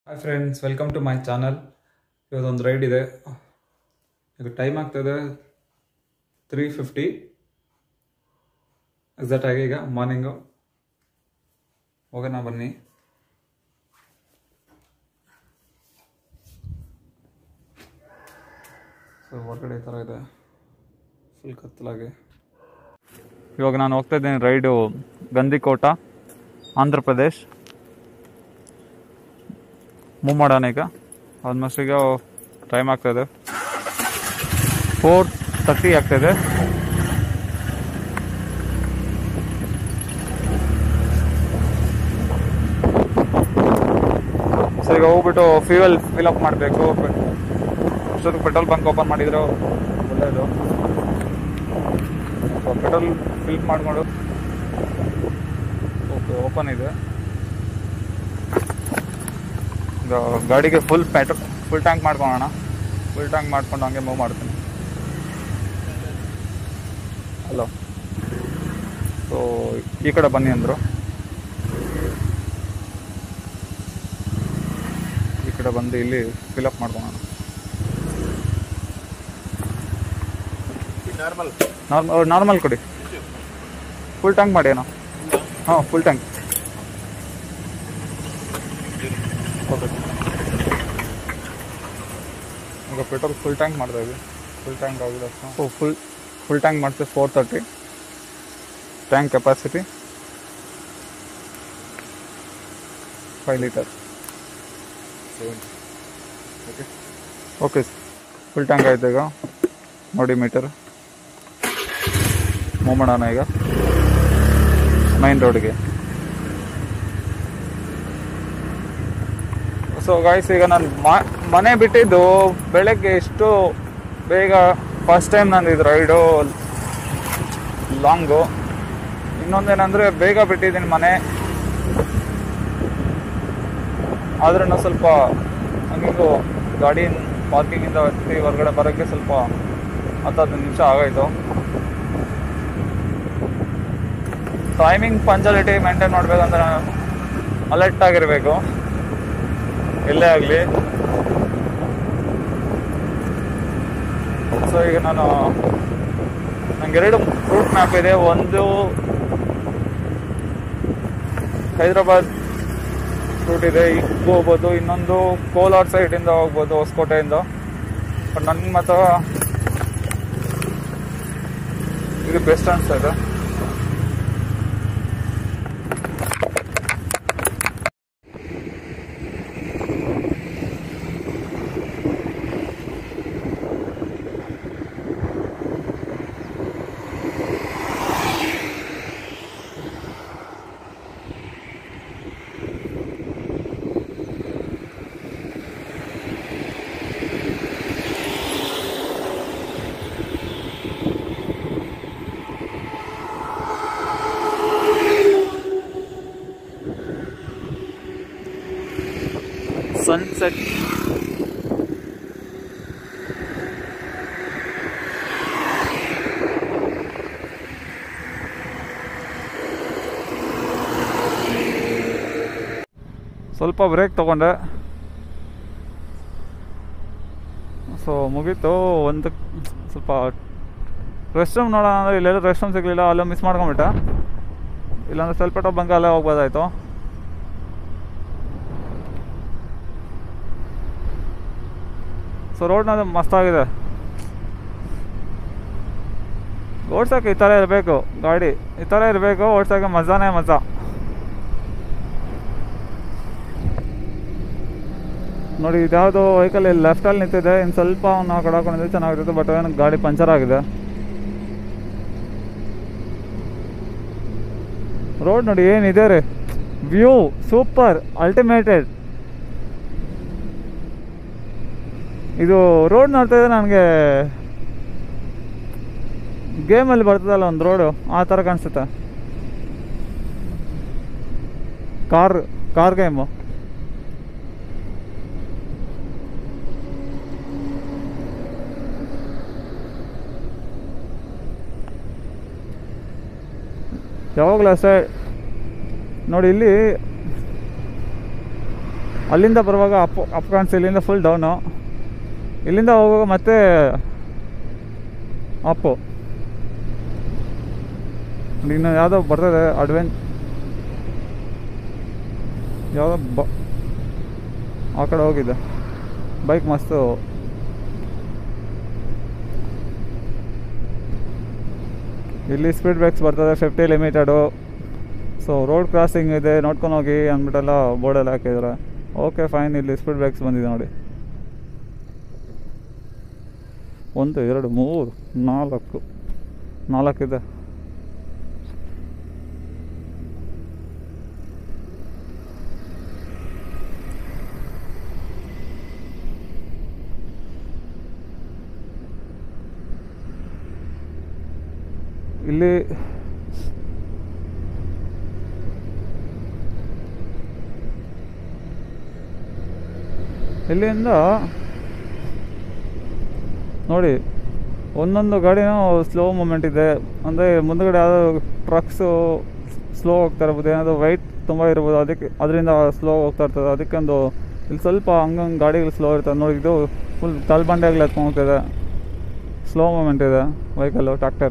hi friends welcome to my channel ಇವತ್ತೊಂದು ride ಇದೆ ಈಗ ಟೈಮ್ ಆಗ್ತದೆ ತ್ರೀ ಫಿಫ್ಟಿ ಎಕ್ಸಾಕ್ಟ್ ಆಗಿ ಈಗ ಮಾರ್ನಿಂಗು ಹೋಗೋಣ ಬನ್ನಿ ಸೊ ಹೊರಗಡೆ ಈ ಥರ ಇದೆ ಫುಲ್ ಕತ್ತಲಾಗಿ ಇವಾಗ ನಾನು ಹೋಗ್ತಾ ಇದ್ದೀನಿ ರೈಡು ಗಂದಿಕೋಟ ಆಂಧ್ರ ಪ್ರದೇಶ್ ಮೂವ್ ಮಾಡೋಣ ಈಗ ಆಲ್ಮೋಸ್ಟ್ ಈಗ ಟೈಮ್ ಆಗ್ತಾಯಿದೆ ಫೋರ್ ತರ್ಟಿ ಆಗ್ತಾಯಿದೆ ಸೊ ಈಗ ಹೋಗ್ಬಿಟ್ಟು ಫ್ಯೂಯಲ್ ಫಿಲ್ ಅಪ್ ಮಾಡಬೇಕು ಅಷ್ಟೊತ್ತಿಗೆ ಪೆಟ್ರೋಲ್ ಬಂಕ್ ಓಪನ್ ಮಾಡಿದ್ರು ಒಳ್ಳೆಯದು ಪೆಟ್ರೋಲ್ ಫಿಲ್ ಮಾಡಿಕೊಂಡು ಓಕೆ ಓಪನ್ ಇದೆ ಈಗ ಗಾಡಿಗೆ ಫುಲ್ ಪೆಟ್ರೋಲ್ ಫುಲ್ ಟ್ಯಾಂಕ್ ಮಾಡ್ಕೊಳ್ಳೋಣ ಫುಲ್ ಟ್ಯಾಂಕ್ ಮಾಡ್ಕೊಂಡು ಹಂಗೆ ಮೂವ್ ಮಾಡ್ತೀನಿ ಹಲೋ ಸೊ ಈ ಕಡೆ ಬನ್ನಿ ಅಂದರು ಈ ಕಡೆ ಬಂದು ಇಲ್ಲಿ ಫಿಲಪ್ ಮಾಡ್ಕೊಳ್ಳೋಣ ನಾರ್ಮಲ್ ನಾರ್ಮಲ್ ನಾರ್ಮಲ್ ಕೊಡಿ ಫುಲ್ ಟ್ಯಾಂಕ್ ಮಾಡಿ ಏನೋ ಹಾಂ ಫುಲ್ ಟ್ಯಾಂಕ್ ಓಕೆ ಈಗ ಪೆಟ್ರೋಲ್ ಫುಲ್ ಟ್ಯಾಂಕ್ ಮಾಡ್ತಾ ಇದ್ವಿ ಫುಲ್ ಟ್ಯಾಂಕ್ ಆಗಿದೆ ಸೊ ಫುಲ್ ಫುಲ್ ಟ್ಯಾಂಕ್ ಮಾಡ್ತೀವಿ four thirty tank capacity five litre okay okay full tank ಆಯ್ತು ಈಗ ನೋಡಿ ಮೀಟರ್ ಮೂವ್ ಮಾಡೋಣ ಈಗ ಮೈನ್ ರೋಡ್ಗೆ ಸೊ ಗಾಯ್ಸ್ ಈಗ ನಾನು ಮನೆ ಬಿಟ್ಟಿದ್ದು ಬೆಳಗ್ಗೆ ಎಷ್ಟು ಬೇಗ ಫಸ್ಟ್ ಟೈಮ್ ನಂದು ಇದು ರೈಡು ಲಾಂಗು ಇನ್ನೊಂದೇನಂದರೆ ಬೇಗ ಬಿಟ್ಟಿದ್ದೀನಿ ಮನೆ ಆದ್ರೂ ಸ್ವಲ್ಪ ಹಂಗಿಂಗು ಗಾಡಿ ಪಾರ್ಕಿಂಗಿಂದ ಹತ್ತಿ ಹೊರಗಡೆ ಬರೋಕ್ಕೆ ಸ್ವಲ್ಪ ಹತ್ತು ಹದಿನೈದು ನಿಮಿಷ ಆಗೋಯ್ತು ಟೈಮಿಂಗ್ ಪಂಚಾಲಿಟಿ ಮೇಂಟೈನ್ ಮಾಡ್ಬೇಕಂದ್ರೆ ಅಲರ್ಟ್ ಆಗಿರಬೇಕು ಎಲ್ಲೇ ಆಗಲಿ ಸೊ ಈಗ ನಾನು ನಂಗೆ ಎರಡು ರೂಟ್ ಮ್ಯಾಪ್ ಇದೆ ಒಂದು ಹೈದರಾಬಾದ್ ರೂಟ್ ಇದೆ ಈಗ ಹೋಗ್ಬೋದು ಇನ್ನೊಂದು ಕೋಲಾರ್ ಸೈಡಿಂದ ಹೋಗ್ಬೋದು ಹೊಸಕೋಟೆಯಿಂದ ಬಟ್ ನನ್ಗೆ ಮಾತ್ರ ಇದು ಬೆಸ್ಟ್ ಅನಿಸ್ತಾ ಇದೆ ಸನ್ಸೆಟ್ ಸ್ವಲ್ಪ ಬ್ರೇಕ್ ತಗೊಂಡೆ ಸೊ ಮುಗೀತು ಒಂದು ಸ್ವಲ್ಪ ರೆಸ್ಟ್ ರೂಮ್ ನೋಡೋಣ ಅಂದರೆ ಇಲ್ಲೆಲ್ಲ ರೆಸ್ಟ್ ರೂಮ್ ಸಿಗಲಿಲ್ಲ ಅಲ್ಲೇ ಮಿಸ್ ಮಾಡ್ಕೊಂಬಿಟ್ಟೆ ಇಲ್ಲಾಂದ್ರೆ ಸ್ವಲ್ಪ ಬಂಕ ಅಲ್ಲೇ ಹೋಗ್ಬೋದಾಯ್ತು ಸೊ ರೋಡ್ನ ಮಸ್ತಾಗಿದೆ ಓಡ್ಸೋಕೆ ಈ ಥರ ಇರಬೇಕು ಗಾಡಿ ಈ ಥರ ಇರಬೇಕು ಓಡ್ಸೋಕೆ ಮಜಾನೇ ಮಜಾ ನೋಡಿ ಇದ್ಯಾವುದು ವೆಹಿಕಲ್ ಇಲ್ಲಿ ಲೆಫ್ಟಲ್ಲಿ ನಿಂತಿದೆ ಇನ್ನು ಸ್ವಲ್ಪ ನಾವು ಕಡೆ ಹಾಕೊಂಡಿದ್ರೆ ಚೆನ್ನಾಗಿರುತ್ತೆ ಬಟ್ ಏನು ಗಾಡಿ ಪಂಚರ್ ಆಗಿದೆ ರೋಡ್ ನೋಡಿ ಏನಿದೆ ರೀ ವ್ಯೂ ಸೂಪರ್ ಅಲ್ಟಿಮೇಟೆಡ್ ಇದು ರೋಡ್ ನೋಡ್ತಾ ಇದ್ರೆ ನನಗೆ ಗೇಮಲ್ಲಿ ಬರ್ತದಲ್ಲ ಒಂದು ರೋಡು ಆ ಥರ ಕಾಣಿಸುತ್ತೆ ಕಾರ್ ಕಾರ್ ಗೇಮು ಯಾವಾಗಲೂ ಅಷ್ಟೇ ನೋಡಿ ಇಲ್ಲಿ ಅಲ್ಲಿಂದ ಬರುವಾಗ ಅಪ್ ಅಪ್ ಕಾಣಿಸಿ ಇಲ್ಲಿಂದ ಫುಲ್ ಡೌನು ಇಲ್ಲಿಂದ ಹೋಗುವಾಗ ಮತ್ತೆ ಅಪ್ಪು ಇನ್ನು ಯಾವುದೋ ಬರ್ತದೆ ಅಡ್ವೆಂಚ್ ಯಾವುದೋ ಬ ಆ ಕಡೆ ಹೋಗಿದೆ ಬೈಕ್ ಮಸ್ತು ಇಲ್ಲಿ ಸ್ಪೀಡ್ ಬ್ರೇಕ್ಸ್ ಬರ್ತದೆ fifty limited so road crossing ಇದೆ ನೋಡ್ಕೊಂಡು ಹೋಗಿ ಅಂದ್ಬಿಟ್ಟೆಲ್ಲ ಬೋರ್ಡೆಲ್ಲ ಹಾಕಿದ್ದಾರೆ ಓಕೆ ಫೈನ್ ಇಲ್ಲಿ ಸ್ಪೀಡ್ ಬ್ರೇಕ್ಸ್ ಬಂದಿದೆ ನೋಡಿ ಒಂದು ಎರಡು ಮೂರು ನಾಲ್ಕು ನಾಲ್ಕಿದೆ ಇಲ್ಲಿ ಇಲ್ಲಿಂದ ನೋಡಿ ಒಂದೊಂದು ಗಾಡಿನೂ ಸ್ಲೋ ಮೂಮೆಂಟ್ ಇದೆ ಅಂದರೆ ಮುಂದುಗಡೆ ಯಾವುದೋ ಟ್ರಕ್ಸು ಸ್ಲೋ ಹೋಗ್ತಾ ಇರ್ಬೋದು ಏನಾದರೂ ವೈಟ್ ತುಂಬ ಇರ್ಬೋದು ಅದಕ್ಕೆ ಅದರಿಂದ ಸ್ಲೋ ಹೋಗ್ತಾ ಇರ್ತದೆ ಅದಕ್ಕೊಂದು ಇಲ್ಲಿ ಸ್ವಲ್ಪ ಹಂಗಂಗೆ ಗಾಡಿಗಳು ಸ್ಲೋ ಇರ್ತದೆ ನೋಡಿ ಇದು ಫುಲ್ ತಲ್ಬಂಡೆಗಳು ಎತ್ಕೊಂಡು ಹೋಗ್ತಿದೆ ಸ್ಲೋ ಮೂಮೆಂಟ್ ಇದೆ ವೆಹಿಕಲ್ಲು ಟ್ರ್ಯಾಕ್ಟರ್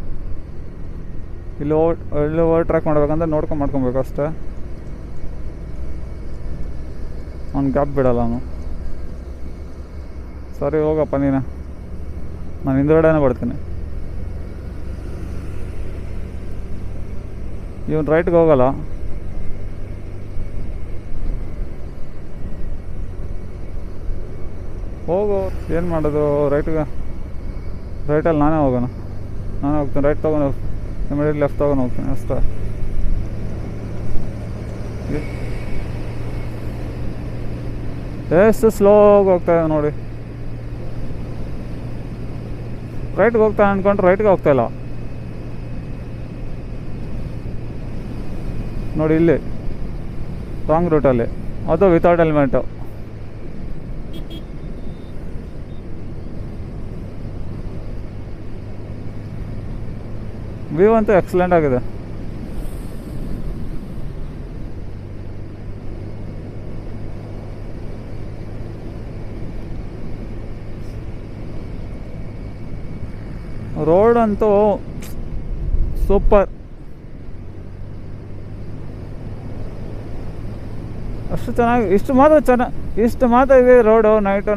ಇಲ್ಲಿ ಓವರ್ ಇಲ್ಲಿ ಓವರ್ ಟ್ರ್ಯಾಕ್ ಮಾಡ್ಬೇಕಂದ್ರೆ ನೋಡ್ಕೊಂಡು ಮಾಡ್ಕೊಬೇಕು ಅಷ್ಟೇ ಅವ್ನು ಗ್ಯಾಪ್ ಬಿಡಲ್ಲ ಅವನು ಸರಿ ಹೋಗಪ್ಪ ನೀನು ನಾನು ಹಿಂದುಗಡೆನೇ ಬರ್ತೀನಿ ಇವನು ರೈಟ್ಗೆ ಹೋಗಲ್ಲ ಹೋಗು ಏನು ಮಾಡೋದು ರೈಟ್ಗೆ ರೈಟಲ್ಲಿ ನಾನೇ ಹೋಗೋಣ ನಾನೇ ಹೋಗ್ತೀನಿ ರೈಟ್ ತೊಗೊಂಡು ಇಮಿಡಿಯೇಟ್ ಲೆಫ್ಟ್ ತೊಗೊಂಡು ಹೋಗ್ತೀನಿ ಅಷ್ಟೇ ಎಷ್ಟು ಸ್ಲೋ ಹೋಗ್ತಾ ಇದೆ ನೋಡಿ ರೈಟ್ಗೆ ಹೋಗ್ತಾ ಅಂದ್ಕೊಂಡ್ರೆ ರೈಟ್ಗೆ ಹೋಗ್ತಾ ಇಲ್ಲ ನೋಡಿ ಇಲ್ಲಿ ರಾಂಗ್ ರೂಟಲ್ಲಿ ಅದು ವಿತೌಟ್ ಹೆಲ್ಮೆಟು ವ್ಯೂ ಅಂತೂ ಎಕ್ಸಲೆಂಟ್ ಆಗಿದೆ ರೋಡ್ ಅಂತೂ ಸೂಪರ್ ಅಷ್ಟು ಚೆನ್ನಾಗಿ ಇಷ್ಟು ಮಾತ್ರ ಚೆನ್ನಾಗಿ ಇಷ್ಟು ಮಾತ್ರ ಇದೆ ರೋಡು ನೈಟು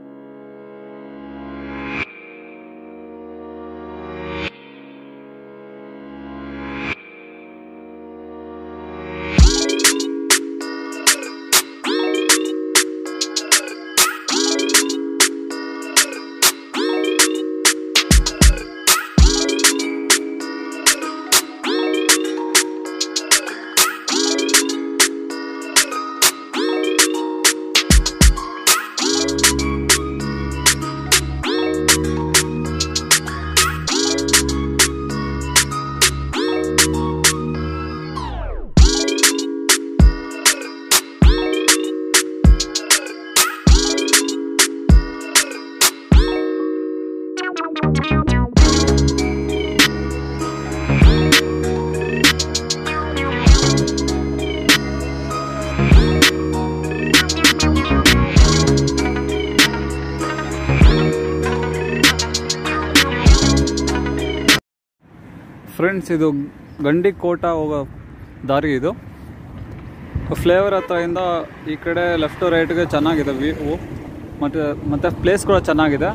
ಫ್ರೆಂಡ್ಸ್ ಇದು ಗಂಡಿ ಕೋಟ ಹೋಗೋ ದಾರಿ ಇದು ಫ್ಲೇವರ್ ಹತ್ರದಿಂದ ಈ ಕಡೆ ಲೆಫ್ಟ್ ರೈಟ್ಗೆ ಚೆನ್ನಾಗಿದೆ ವ್ಯೂ ಮತ್ತು ಮತ್ತು ಪ್ಲೇಸ್ ಕೂಡ ಚೆನ್ನಾಗಿದೆ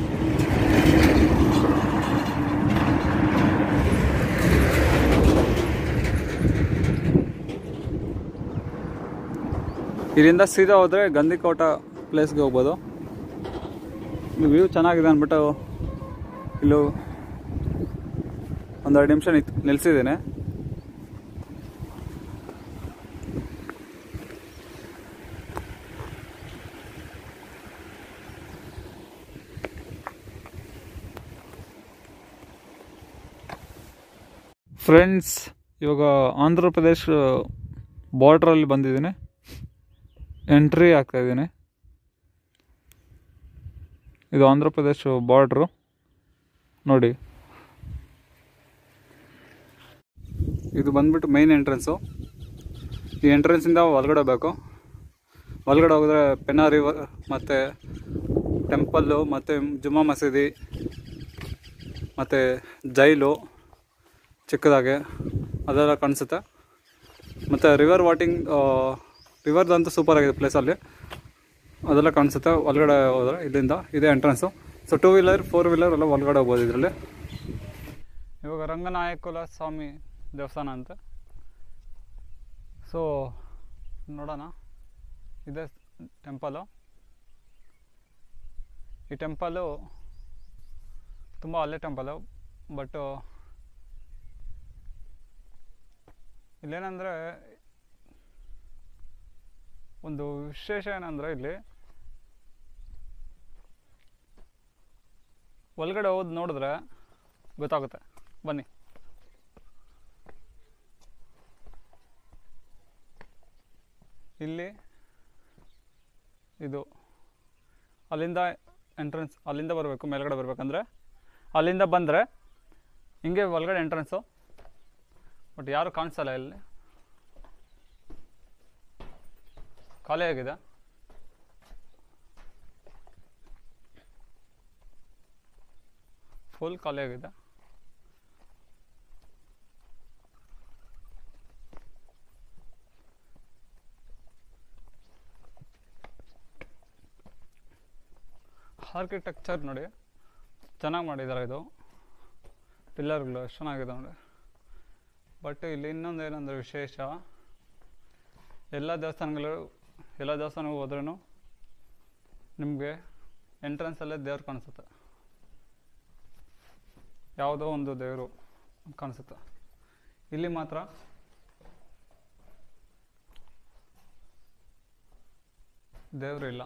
ಇದರಿಂದ ಸೀದಾ ಹೋದರೆ ಗಂದಿಕೋಟ ಪ್ಲೇಸ್ಗೆ ಹೋಗ್ಬೋದು ವ್ಯೂ ಚೆನ್ನಾಗಿದೆ ಅಂದ್ಬಿಟ್ಟು ಇಲ್ಲೂ ಒಂದೆರಡು ನಿಮಿಷ ನಿತ್ ನಿಲ್ಸಿದ್ದೇನೆ ಫ್ರೆಂಡ್ಸ್ ಇವಾಗ ಆಂಧ್ರ ಪ್ರದೇಶ್ ಬಾರ್ಡ್ರಲ್ಲಿ ಬಂದಿದ್ದೀನಿ ಎಂಟ್ರಿ ಆಗ್ತಾ ಇದ್ದೀನಿ ಇದು ಆಂಧ್ರ ಪ್ರದೇಶ್ ಬಾರ್ಡ್ರು ನೋಡಿ ಇದು ಬಂದ್ಬಿಟ್ಟು ಮೈನ್ ಎಂಟ್ರೆನ್ಸು ಈ ಎಂಟ್ರೆನ್ಸಿಂದ ಒಳಗಡೆ ಬೇಕು ಒಳಗಡೆ ಹೋಗಿದ್ರೆ ಪೆನ್ನಾ ರಿವರ್ ಮತ್ತು ಟೆಂಪಲ್ಲು ಮತ್ತು ಜುಮ್ಮಾ ಮಸೀದಿ ಮತ್ತು ಜೈಲು ಚಿಕ್ಕದಾಗೆ ಅದೆಲ್ಲ ಕಾಣಿಸುತ್ತೆ ಮತ್ತು ರಿವರ್ ವಾಟಿಂಗ್ ರಿವರ್ದಂತೂ ಸೂಪರ್ ಆಗಿದೆ ಪ್ಲೇಸಲ್ಲಿ ಅದೆಲ್ಲ ಕಾಣಿಸುತ್ತೆ ಒಳಗಡೆ ಹೋದ್ರೆ ಇಲ್ಲಿಂದ ಇದೇ entrance so two wheeler four wheeler ಎಲ್ಲ ಒಳಗಡೆ ಹೋಗ್ಬೋದು ಇದರಲ್ಲಿ ಇವಾಗ ರಂಗನಾಯಕುಲ ಸ್ವಾಮಿ ದೇವಸ್ಥಾನ ಅಂತ ಸೊ ನೋಡೋಣ ಇದೆ ಟೆಂಪಲು ಈ ಟೆಂಪಲು ತುಂಬ ಹಳೆ ಟೆಂಪಲು ಬಟ್ಟು ಇಲ್ಲೇನಂದರೆ ಒಂದು ವಿಶೇಷ ಏನಂದರೆ ಇಲ್ಲಿ ಒಳಗಡೆ ಹೋದ್ ನೋಡಿದ್ರೆ ಗೊತ್ತಾಗುತ್ತೆ ಬನ್ನಿ ಇಲ್ಲಿ ಇದು ಅಲ್ಲಿಂದ ಎಂಟ್ರೆನ್ಸ್ ಅಲ್ಲಿಂದ ಬರಬೇಕು ಮೇಲ್ಗಡೆ ಬರಬೇಕಂದ್ರೆ ಅಲ್ಲಿಂದ ಬಂದರೆ ಹಿಂಗೆ ಒಳಗಡೆ ಎಂಟ್ರೆನ್ಸು ಬಟ್ ಯಾರು ಕಾಣಿಸಲ್ಲ ಇಲ್ಲಿ ಖಾಲಿ ಆಗಿದೆ ಫುಲ್ ಖಾಲಿ ಆಗಿದೆ ಆರ್ಕಿಟೆಕ್ಚರ್ ನೋಡಿ ಚೆನ್ನಾಗಿ ಮಾಡಿದ್ದಾರೆ ಇದು ಪಿಲ್ಲರ್ಗಳು ಎಷ್ಟು ಚೆನ್ನಾಗಿದೆ ನೋಡಿ ಬಟ್ ಇಲ್ಲಿ ಇನ್ನೊಂದು ಏನಂದ್ರೆ ವಿಶೇಷ ಎಲ್ಲ ದೇವಸ್ಥಾನಗಳು ಎಲ್ಲ ದೇವಸ್ಥಾನಕ್ಕೆ ಹೋದ್ರೂ ನಿಮಗೆ ಎಂಟ್ರೆನ್ಸಲ್ಲೇ ದೇವ್ರು ಕಾಣಿಸುತ್ತೆ ಯಾವುದೋ ಒಂದು ದೇವರು ಕಾಣಿಸುತ್ತೆ ಇಲ್ಲಿ ಮಾತ್ರ ದೇವರು ಇಲ್ಲ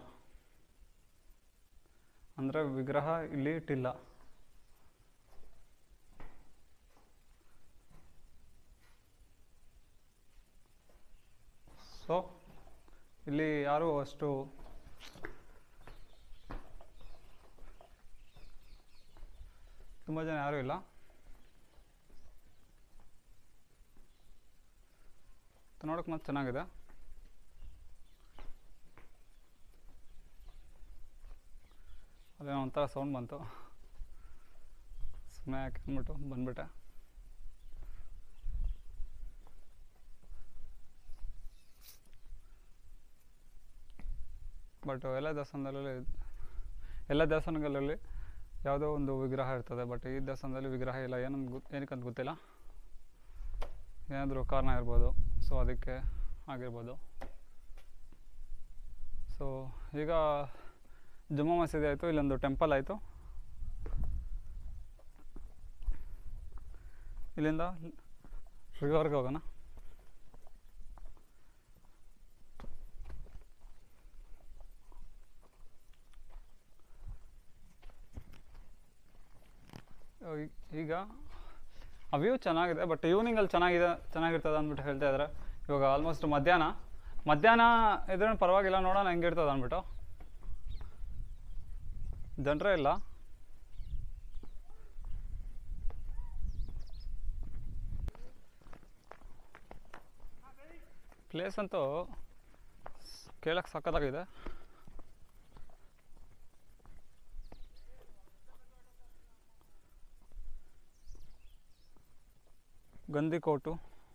ಅಂದರೆ ವಿಗ್ರಹ ಇಲ್ಲಿ ಇಟ್ಟಿಲ್ಲ ಸೊ ಇಲ್ಲಿ ಯಾರೂ ಅಷ್ಟು ತುಂಬ ಜನ ಯಾರೂ ಇಲ್ಲ ನೋಡೋಕೆ ಮತ್ತೆ ಚೆನ್ನಾಗಿದೆ ಅದೇನೋ ಒಂಥರ ಸೌಂಡ್ ಬಂತು ಸುಮ್ಮನೆ ಯಾಕೆ ಅಂದ್ಬಿಟ್ಟು ಬಂದ್ಬಿಟ್ಟೆ ಬಟ್ ಎಲ್ಲ ದೇವಸ್ಥಾನದಲ್ಲಿ ಎಲ್ಲ ದೇವಸ್ಥಾನಗಳಲ್ಲಿ ಯಾವುದೋ ಒಂದು ವಿಗ್ರಹ ಇರ್ತದೆ ಬಟ್ ಈ ದೇವಸ್ಥಾನದಲ್ಲಿ ವಿಗ್ರಹ ಇಲ್ಲ ಏನಂತ ಗೊತ್ತು ಏನಕ್ಕಂತ ಗೊತ್ತಿಲ್ಲ ಏನಾದರೂ ಕಾರಣ ಇರ್ಬೋದು ಸೊ ಅದಕ್ಕೆ ಆಗಿರ್ಬೋದು ಸೊ ಈಗ ಜುಮ್ಮಾ ಮಸೀದಿ ಆಯಿತು ಇಲ್ಲೊಂದು ಟೆಂಪಲ್ ಆಯಿತು ಇಲ್ಲಿಂದ ರಿವರ್ಗೆ ಹೋಗೋಣ ಈ- ಈಗ ಆ ವ್ಯೂ ಚೆನ್ನಾಗಿದೆ ಬಟ್ ಈವ್ನಿಂಗಲ್ಲಿ ಚೆನ್ನಾಗಿದೆ ಚೆನ್ನಾಗಿರ್ತದೆ ಅಂದ್ಬಿಟ್ಟು ಹೇಳ್ತಾ ಇದ್ದಾರೆ ಇವಾಗ ಆಲ್ಮೋಸ್ಟ್ ಮಧ್ಯಾಹ್ನ ಮಧ್ಯಾಹ್ನ ಇದ್ರೆ ಪರವಾಗಿಲ್ಲ ನೋಡೋಣ ಹೆಂಗಿರ್ತದೆ ಅಂದ್ಬಿಟ್ಟು ಜನರೇ ಇಲ್ಲ ಪ್ಲೇಸ್ ಅಂತೂ ಕೇಳಕ್ಕೆ ಸಖತ್ತಾಗಿದೆ ಗಂದಿಕೋಟು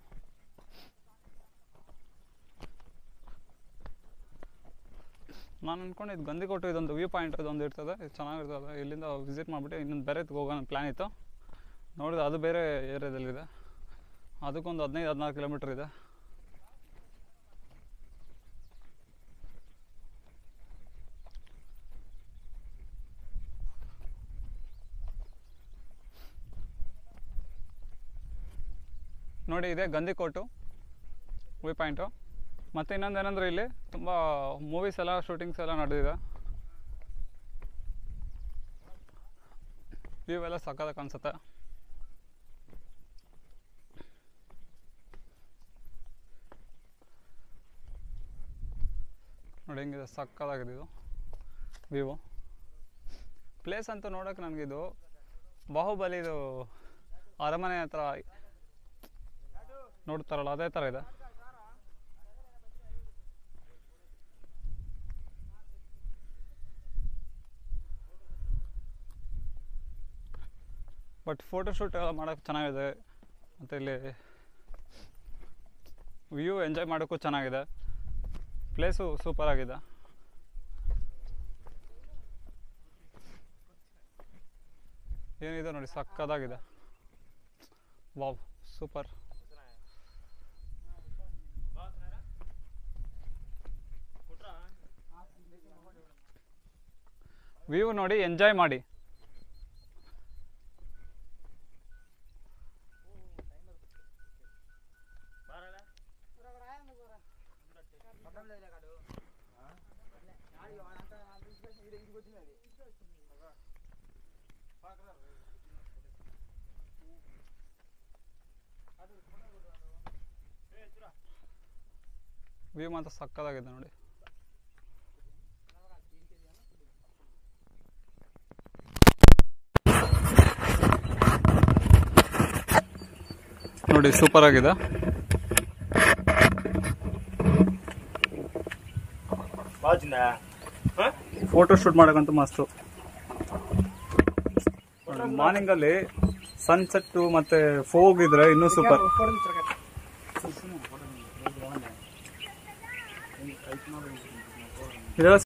ನಾನು ಅನ್ಕೊಂಡಿದ್ದು ಗಂದಿಕೋಟು ಇದೊಂದು ವ್ಯೂ ಪಾಯಿಂಟ್ ಇದೊಂದು ಇರ್ತದೆ ಇದು ಚೆನ್ನಾಗಿರ್ತದೆ ಇಲ್ಲಿಂದ ವಿಸಿಟ್ ಮಾಡಿಬಿಟ್ಟು ಇನ್ನೊಂದು ಬೇರೆ ಹೋಗೋಣ ಪ್ಲ್ಯಾನ್ ಇತ್ತು ನೋಡಿದ್ರೆ ಅದು ಬೇರೆ ಏರಿಯಾದಲ್ಲಿದೆ ಅದಕ್ಕೊಂದು ಹದಿನೈದು ಹದಿನಾರು ಕಿಲೋಮೀಟ್ರ್ ಇದೆ ನೋಡಿ ಇದೆ ಗಂದಿಕೋಟು ವ್ಯೂ ಪಾಯಿಂಟು ಮತ್ತು ಇನ್ನೊಂದು ಏನಂದ್ರೆ ಇಲ್ಲಿ ತುಂಬ ಮೂವೀಸ್ ಎಲ್ಲ ಶೂಟಿಂಗ್ಸ್ ಎಲ್ಲ ನಡೆದಿದೆ ವ್ಯೂ ಎಲ್ಲ ಸಕ್ಕತ್ತಾಗಿ ಕಾಣಿಸುತ್ತೆ ನೋಡಿ ಹೆಂಗಿದೆ ಸಕ್ಕತ್ತಾಗಿದೆ ಇದು ವ್ಯೂ ಪ್ಲೇಸ್ ಅಂತೂ ನೋಡೋಕೆ ನನಗಿದು ಬಾಹುಬಲಿದು ಅರಮನೆ ಹತ್ರ ನೋಡ್ತಾರಲ್ಲ ಅದೇ ಥರ ಇದೆ ಬಟ್ ಫೋಟೋಶೂಟ್ ಎಲ್ಲ ಮಾಡೋಕ್ಕೆ ಚೆನ್ನಾಗಿದೆ ಮತ್ತು ಇಲ್ಲಿ ವ್ಯೂ ಎಂಜಾಯ್ ಮಾಡೋಕ್ಕೂ ಚೆನ್ನಾಗಿದೆ ಪ್ಲೇಸು ಸೂಪರ್ ಆಗಿದೆ ಏನಿದೆ ನೋಡಿ ಸಕ್ಕದಾಗಿದೆ ವಾವ್ ಸೂಪರ್ ವ್ಯೂ ನೋಡಿ ಎಂಜಾಯ್ ಮಾಡಿ ವ್ಯೂ ಮಾತ್ರ ಸಕ್ಕದಾಗಿದೆ ನೋಡಿ ನೋಡಿ ಸೂಪರ್ ಆಗಿದೆ ಫೋಟೋ ಶೂಟ್ ಮಾಡೋಕ್ಕಂತೂ ಮಸ್ತು ಮಾರ್ನಿಂಗ್ ಅಲ್ಲಿ ಸನ್ಸೆಟ್ ಮತ್ತೆ ಫೋಗ್ ಇದ್ರೆ ಇನ್ನೂ ಸೂಪರ್ ಇದೆಲ್ಲ